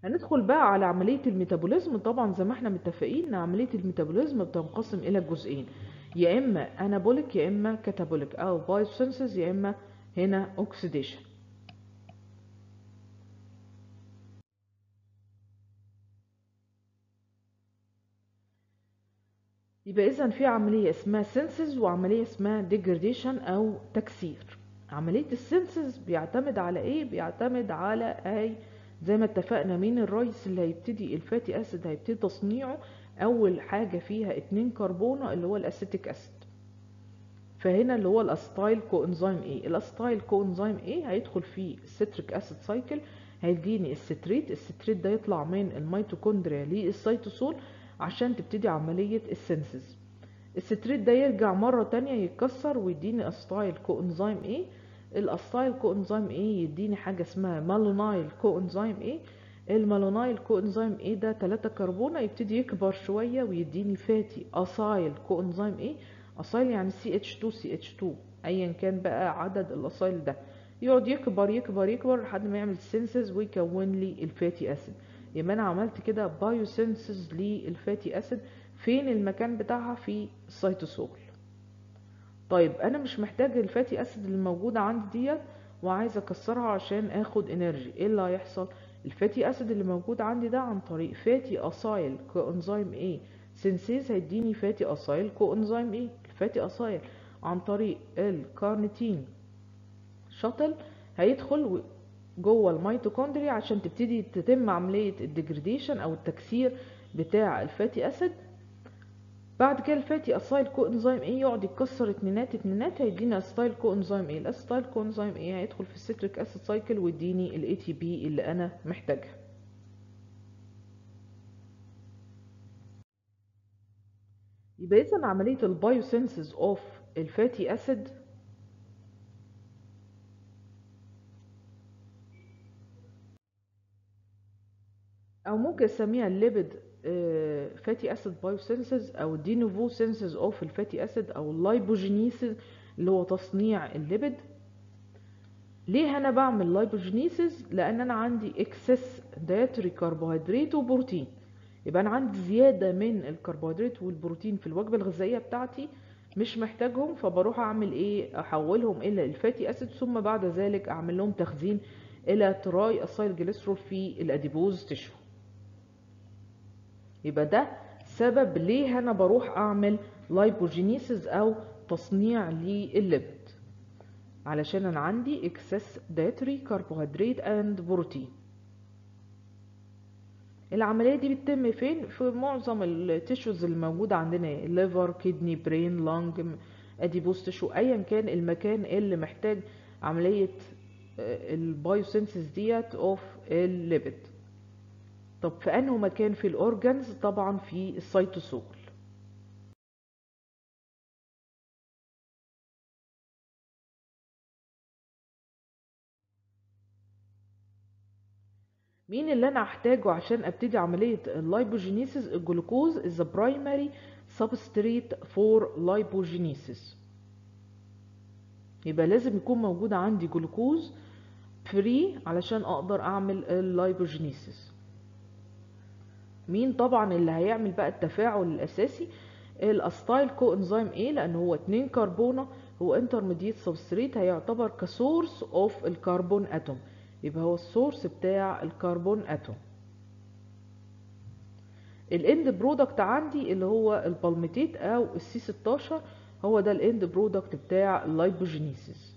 هندخل بقى على عملية الميتابوليزم طبعا زي ما احنا متفقين ان عملية الميتابوليزم بتنقسم الى جزئين يا اما انابوليك يا اما كاتابوليك او بايوسينثيز يا اما هنا اوكسيديشن يبقى اذا في عملية اسمها سينسز وعملية اسمها ديجراديشن او تكسير عملية السينسز بيعتمد على ايه بيعتمد على اي زي ما اتفقنا مين الرئيس اللي هيبتدي الفاتي اسيد هيبتدي تصنيعه اول حاجة فيها اتنين كربونة اللي هو الاسيتيك اسيد فهنا اللي هو الاستايل كوانزيم ايه الاستايل كوانزيم ايه هيدخل في الستريك اسيد سايكل هيديني الستريت الستريت ده يطلع من الميتوكوندريا للسيتوسول عشان تبتدي عملية السينسز الستريت ده يرجع مرة تانية يتكسر ويديني استايل كوانزيم ايه الاستايل كوانزيم ايه يديني حاجة اسمها مالونايل كوانزيم ايه المالونايل كوانزيم ايه ده 3 كربونة يبتدي يكبر شوية ويديني فاتي اسايل كوانزيم ايه اسايل يعني سي اتش 2 سي اتش 2 ايا كان بقى عدد الاسايل ده يقعد يكبر يكبر يكبر لحد ما يعمل سينسز ويكون لي الفاتي اسيد يبقى انا عملت كده بايوسينسز للفاتي اسيد فين المكان بتاعها في السيتوسول طيب انا مش محتاج الفاتي اسيد اللي موجوده عندي ديت وعايزه اكسرها عشان اخد انرجي ايه اللي هيحصل الفاتي اسيد اللي موجود عندي ده عن طريق فاتي اسايل كوانزيم ايه سينسيز هيديني فاتي اسايل كوانزيم ايه الفاتي اسايل عن طريق الكارنيتين شاتل هيدخل جوه الميتوكوندريا عشان تبتدي تتم عمليه الديجريديشن او التكسير بتاع الفاتي اسيد بعد كده الفاتي اسايل كو انزيم ايه يقعد يتكسر اتنينات اتنينات هيدينا اسيتايل كو انزيم ايه الاسيتايل كو انزيم ايه هيدخل في السيتريك اسيد سايكل ويديني الاي تي بي اللي انا محتاجها يبقى اذا عمليه البايوسينسز اوف الفاتي اسيد او ممكن اسميها الليبيد فاتي اسيد بايوسينسز او دينوفو سينسز اوف الفاتي اسيد او اللايبوجينيسيس اللي هو تصنيع الليبيد ليه انا بعمل لايبوجينيسيس لان انا عندي اكسس دايتري كربوهيدرات وبروتين يبقى انا عندي زياده من الكربوهيدرات والبروتين في الوجبه الغذائيه بتاعتي مش محتاجهم فبروح اعمل ايه احولهم الى الفاتي اسيد ثم بعد ذلك اعمل لهم تخزين الى تراي اسايل جليسرول في الاديبوز تشو يبقى ده سبب ليه انا بروح اعمل لايبوجينيسيس او تصنيع للليبيد علشان انا عندي اكسس داتري كربوهيدرات اند بروتين العمليه دي بتتم فين في معظم التيشوز اللي موجوده عندنا الليفر كيدني برين لانج اديبوز تيشو ايا كان المكان اللي محتاج عمليه البايوسينسيس ديت اوف الليبيد طب في انه مكان في الاورجنز طبعا في السيتوسول مين اللي انا احتاجه عشان ابتدي عمليه اللايبوجينيسيس الجلوكوز is the primary substrate for lipogenesis يبقى لازم يكون موجود عندي جلوكوز فري علشان اقدر اعمل اللايبوجينيسيس مين طبعا اللي هيعمل بقى التفاعل الاساسي الاستايل كو انزيم ايه لان هو اتنين كربونه هو انترميديت سبستريت هيعتبر كسورس اوف الكربون اتوم يبقى هو السورس بتاع الكربون اتوم الاند برودكت عندي اللي هو البالميتيت او السي 16 هو ده الاند برودكت بتاع اللايبوجينيسيس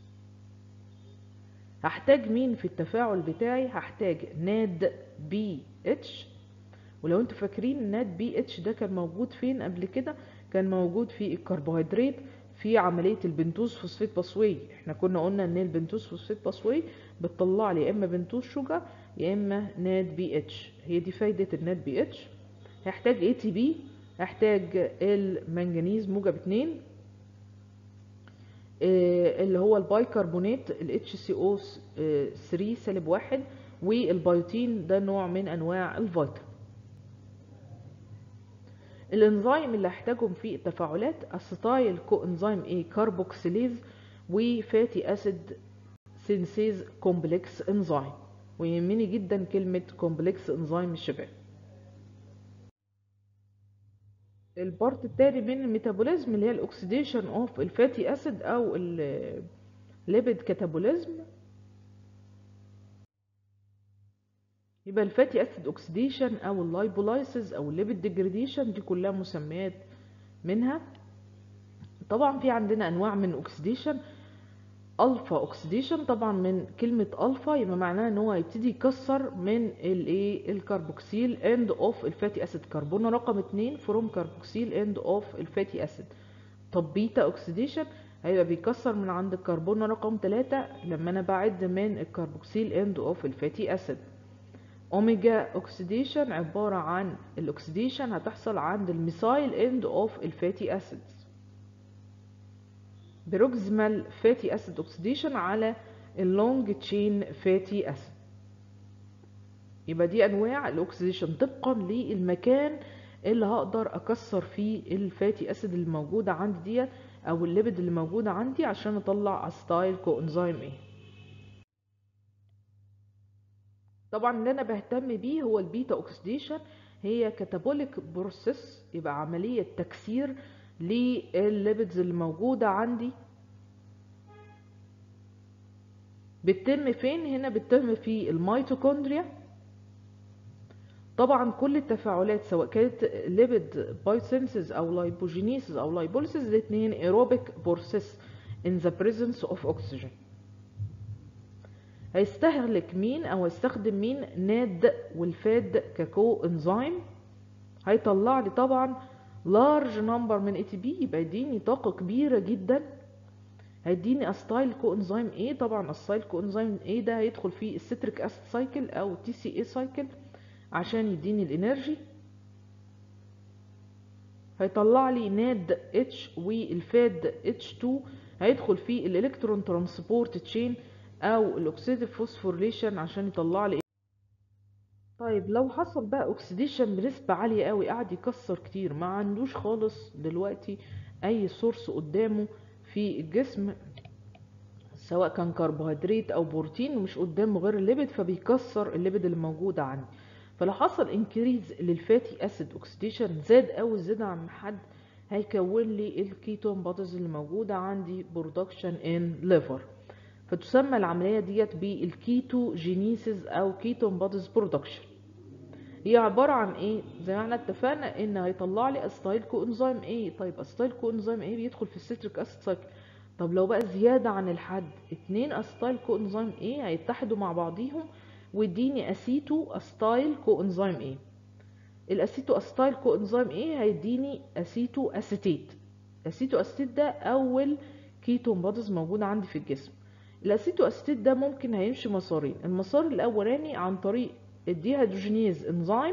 هحتاج مين في التفاعل بتاعي هحتاج ناد بي اتش ولو انتوا فاكرين الناد بي اتش ده كان موجود فين قبل كده كان موجود في الكربوهيدرات في عمليه البنتوز فوسفات باسوي احنا كنا قلنا ان البنتوز فوسفات باسوي بتطلع لي يا اما بنتوز شوجر يا اما ناد بي اتش هي دي فايده الناد بي اتش هيحتاج اي تي بي هحتاج المنجنيز موجب 2 اللي هو البايكربونات ال HCO 3 سالب واحد والبيوتين ده نوع من انواع الفيتامين الانزيم اللي هحتاجهم في التفاعلات اسيتايل كو انزيم اي كاربوكسيليز وفاتي اسيد سينسيز كومبلكس انزيم ويهمني جدا كلمة كومبلكس انزيم الشباب البارت التاني من الميتابوليزم اللي هي الاكسيديشن اوف الفاتي اسيد او الليبيد كاتابوليزم يبقى الفاتي اسيد اوكسيديشن او اللايبولايسيس او الليبيد ديجريديشن دي كلها مسميات منها طبعا في عندنا انواع من الاكسيديشن الفا اوكسيديشن طبعا من كلمه الفا يبقى معناها ان هو هيبتدي يكسر من الايه الكربوكسيل اند اوف الفاتي اسيد كربون رقم 2 فروم كربوكسيل اند اوف الفاتي اسيد طب بيتا اوكسيديشن هيبقى بيكسر من عند الكربون رقم 3 لما انا بعد من الكربوكسيل اند اوف الفاتي اسيد اوميجا اوكسيديشن عباره عن الاكسيديشن هتحصل عند الميثايل اند اوف الفاتي اسيدز بروكسيمال فاتي اسيد اوكسيديشن على اللونج تشين فاتي اسيد يبقى دي انواع الاكسيديشن طبقا للمكان اللي هقدر اكسر فيه الفاتي اسيد اللي موجوده عندي ديت او الليبيد اللي موجوده عندي عشان اطلع استايل كوانزيم ايه طبعا اللي انا بهتم بيه هو البيتا اوكسيديشن هي كاتابوليك بروسيس يبقى عمليه تكسير للليبيدز اللي موجودة عندي بتتم فين هنا بتتم في الميتوكوندريا طبعا كل التفاعلات سواء كانت ليبيد بايوسينسز او لايبوجينيسز او لايبوليسيس الاثنين ايروبيك بروسيس in the presence of oxygen هيستهلك مين او هيستخدم مين ناد والفاد ككو انزيم هيطلع لي طبعا لارج نمبر من اي تي بي يبقى يديني طاقه كبيره جدا هيديني استايل كو انزيم ايه طبعا استايل كو انزيم ايه ده هيدخل فيه الستريك اسيد سايكل او تي سي اي سايكل عشان يديني الانرجي هيطلع لي ناد اتش والفاد اتش 2 هيدخل فيه الالكترون ترانسبورت تشين او الاكسيديف فوسفوريليشن عشان يطلع لي طيب لو حصل بقى اوكسيديشن بنسبة عالية قوي قاعد يكسر كتير ما عندوش خالص دلوقتي اي سورس قدامه في الجسم سواء كان كربوهيدرات او بروتين ومش قدامه غير الليبيد فبيكسر الليبيد اللي موجودة عندي فلو حصل انكريز للفاتي اسيد اوكسيديشن زاد قوي زاد عن حد هيكون لي الكيتون بوديز اللي موجودة عندي برودكشن ان ليفر فتسمى العملية ديت بالكيتوجينيسيس او كيتون بوديز برودكشن هي عبارة عن ايه زي ما احنا اتفقنا ان هيطلع لي استايل كو انزيم ايه طيب استايل كو انزيم ايه بيدخل في الستريك اسيد سايكل طب لو بقى زيادة عن الحد اتنين استايل كو انزيم ايه هيتحدوا مع بعضيهم ويديني اسيتو استايل كو انزيم ايه الاسيتو استايل كو انزيم ايه هيديني اسيتو اسيتيت اسيتو اسيتيت ده اول كيتون بوديز موجودة عندي في الجسم الاسيتو اسيتيت ده ممكن هيمشي مسارين المسار الاولاني عن طريق الديهيدروجينيز انزيم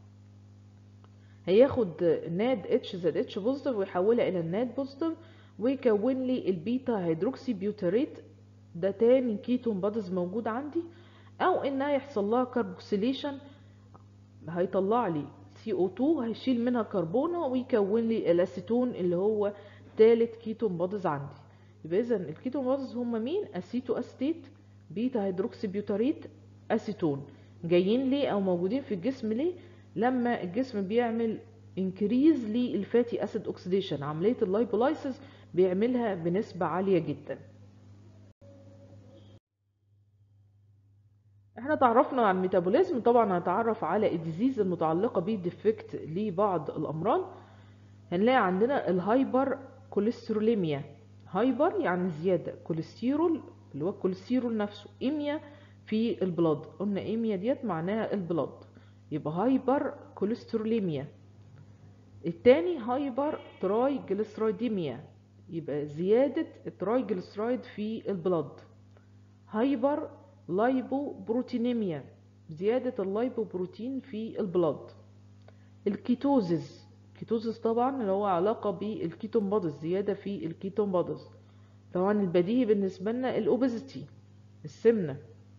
هياخد ناد اتش زائد اتش بوزيتيف ويحولها الى الناد بوزيتيف ويكون لي البيتا هيدروكسي بيوتريت ده تاني كيتون بوديز موجود عندي او انها يحصل لها كاربوكسيليشن هيطلع لي CO2 هيشيل منها كربونه ويكون لي الاسيتون اللي هو تالت كيتون بوديز عندي يبقى اذا الكيتون بوديز هم مين اسيتو استيت بيتا هيدروكسي بيوتريت اسيتون جايين ليه او موجودين في الجسم ليه لما الجسم بيعمل انكريز للفاتي اسيد اوكسيديشن عمليه اللايبولايسيس بيعملها بنسبه عاليه جدا احنا تعرفنا عن الميتابوليزم طبعا هنتعرف على الديزيز المتعلقه بالديفكت لبعض الامراض هنلاقي عندنا الهايبر كوليستروليميا هايبر يعني زياده كوليسترول اللي هو الكوليسترول نفسه ايميا في البلاد قلنا ايميا ديت معناها البلاد يبقى هايبر كوليستروليميا التاني هايبر تراي جليسرايديميا يبقى زيادة التراي جليسرايد في البلاد هايبر لايبو بروتينيميا زيادة اللايبو بروتين في البلاد الكيتوزيز كيتوزيز طبعا اللي هو علاقة بالكيتون بوديز زيادة في الكيتون بوديز طبعا البديهي بالنسبة لنا الاوبيزيتي السمنة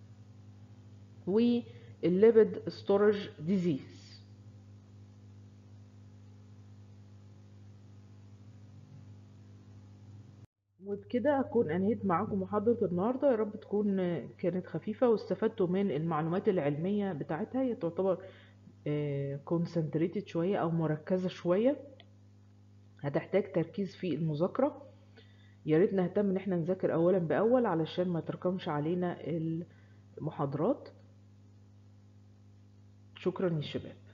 والليبيد ستورج ديزيز وبكده أكون أنهيت معاكم محاضرة النهاردة يا رب تكون كانت خفيفة واستفدتوا من المعلومات العلمية بتاعتها هي تعتبر كونسنتريتد شوية أو مركزة شوية هتحتاج تركيز في المذاكرة يا ريت نهتم ان احنا نذاكر اولا باول علشان ما تركمش علينا المحاضرات شكرا يا شباب